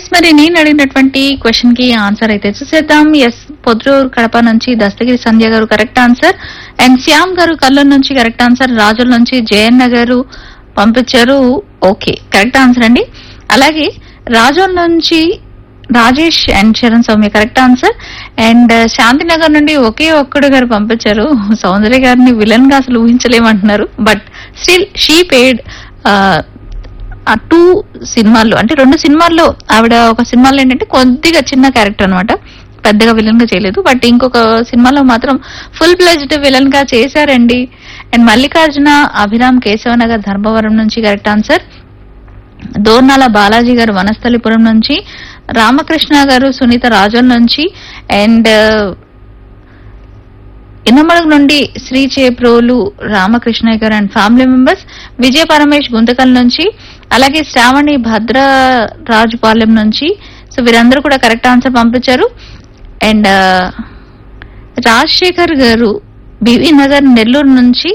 yes మరి నేను అడిగినటువంటి క్వశ్చన్ కి ఆన్సర్ అయితే చూసేద్దాం ఎస్ పొద్రూరు కడప నుంచి దస్తగిరి సంధ్య గారు కరెక్ట్ ఆన్సర్ అండ్ శ్యామ్ గారు కల్లూరు నుంచి కరెక్ట్ ఆన్సర్ రాజుల నుంచి జయన్న గారు పంపించారు ఓకే కరెక్ట్ ఆన్సర్ అండి అలాగే రాజోల్ నుంచి Rajesh and Charan Soumya correct answer and Shanthinagar నుండి ఒకే ఒక్కడు గారు పంపించారు సౌందర్య గారిని విలన్ గా అసలు ఊహించలేమంటున్నారు but still she played a two సినిమాల్లో అంటే రెండు సినిమాల్లో ఆవిడ ఒక సినిమాలో ఏంటంటే కొద్దిగా చిన్న క్యారెక్టర్ అన్నమాట పెద్దగా విలన్ గా చేయలేదు బట్ ఇంకొక సినిమాలో మాత్రం ఫుల్ ప్లెజ్డ్ విలన్ గా చేశారండి అండ్ మల్లికార్జున అభిరామ్ కేశవనగర్ ధర్మవరం నుంచి కరెక్ట్ ఆన్సర్ దోర్నాల బాలాజీ గారు వనస్థలిపురం నుంచి రామకృష్ణ గారు సునీత రాజన్ నుంచి అండ్ ఇన్నమడుగు నుండి Shri Cheprolu Ramakrishna garu and family members Vijaya Paramesh Guntakal నుంచి అలాగే శ్రావణి భద్రరాజుపాలెం నుంచి సో వీరందరూ కూడా కరెక్ట్ ఆన్సర్ పంపించారు అండ్ రాజశేఖర్ గారు బివి నగర్ నెల్లూరు నుంచి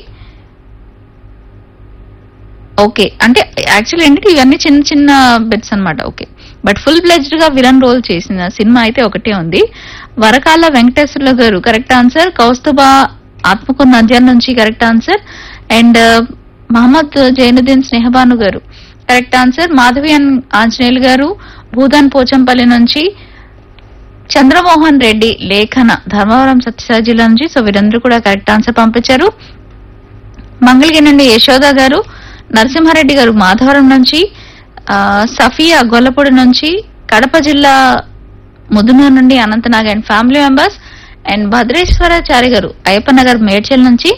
ఓకే అంటే యాక్చువల్లీ ఏంటంటే ఇవన్నీ చిన్న చిన్న బిట్స్ అన్నమాట ఓకే బట్ ఫుల్ ప్లెజ్డ్ గా విలన్ రోల్ చేసిన సినిమా అయితే ఒకటే ఉంది వరకాల వెంకటేశ్వర్ల గారు కరెక్ట్ ఆన్సర్ కౌస్తుబా ఆత్మకూరు నంద్యాల నుంచి correct answer and Mohammad Zainuddin Snehabanu garu correct answer Madhavi అన్ ఆంజనేయులు గారు భూదాన్ పోచంపల్లి నుంచి చంద్రమోహన్ రెడ్డి లేఖన ధర్మవరం సత్యసాయి జిల్లా నుంచి సో వీరందరూ కూడా కరెక్ట్ ఆన్సర్ పంపించారు మంగళగిరి నుండి యశోద గారు నరసింహారెడ్డి గారు మాధవరం నుంచి ఆ, సఫియా గొల్లపూడి నుంచి కడప జిల్లా ముదునూరు నుండి Anantnag and family members and Bhadreswarachari garu Ayyappa Nagar Medchal నుంచి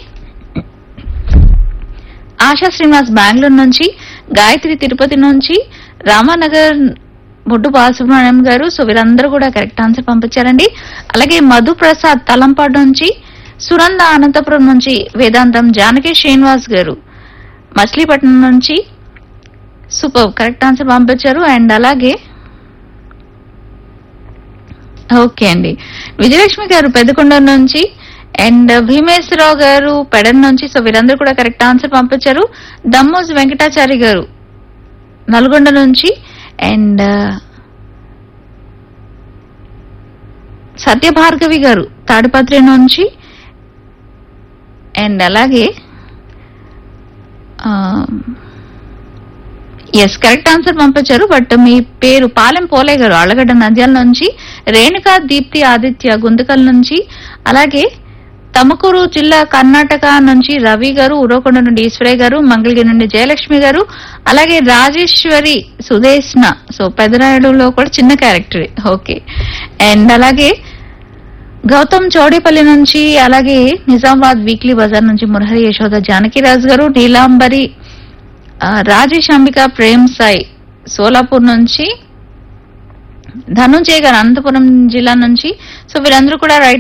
ఆశా శ్రీనివాస్ బెంగళూరు నుంచి గాయత్రి తిరుపతి నుంచి రామానగర్ బొడ్డు బాలసుబ్రహ్మణ్యం గారు సో వీరందరూ కూడా కరెక్ట్ ఆన్సర్ పంపించారండి అలాగే మధు ప్రసాద్ తలంపాడు నుంచి సునంద అనంతపురం నుంచి వేదాంతం జానకి శ్రీనివాస్ గారు మచిలీపట్నం నుంచి సూపర్ కరెక్ట్ ఆన్సర్ పంపించారు అండ్ అలాగే ఓకే అండి విజయలక్ష్మి గారు పెద్దకొండ నుంచి అండ్ భీమేశ్వరరావు గారు పెడన్ నుంచి సో వీరందరూ కూడా కరెక్ట్ ఆన్సర్ పంపించారు దమ్మోజ్ వెంకటాచారి గారు నల్గొండ నుంచి అండ్ సత్యభార్గవి గారు తాడిపత్రి నుంచి అండ్ అలాగే ఎస్ కరెక్ట్ ఆన్సర్ పంపించారు బట్ మీ పేరు పాలెం పోలే గారు అళ్ళగడ్డ నంద్యాల నుంచి రేణుకా దీప్తి ఆదిత్య గుంతకల్ నుంచి అలాగే తమకూరు జిల్లా కర్ణాటక నుంచి రవి గారు ఉరవకొండ నుండి ఈశ్వరయ్య గారు మంగళగిరి నుండి జయలక్ష్మి గారు అలాగే రాజేశ్వరి సుదేష్ణ సో పెదరాయుడులో కూడా చిన్న క్యారెక్టర్ ఓకే అండ్ అలాగే గౌతమ్ చౌడేపల్లి నుంచి అలాగే నిజామాబాద్ వీక్లీ బజార్ నుంచి మురహరి యశోద జానకిరాజు గారు నీలాంబరి ఆ, రాజేష్ అంబిక ప్రేమ్ సాయి సోలాపూర్ నుంచి ధనుంజయ్ గారు అనంతపురం జిల్లా నుంచి సో వీరందరూ కూడా రైట్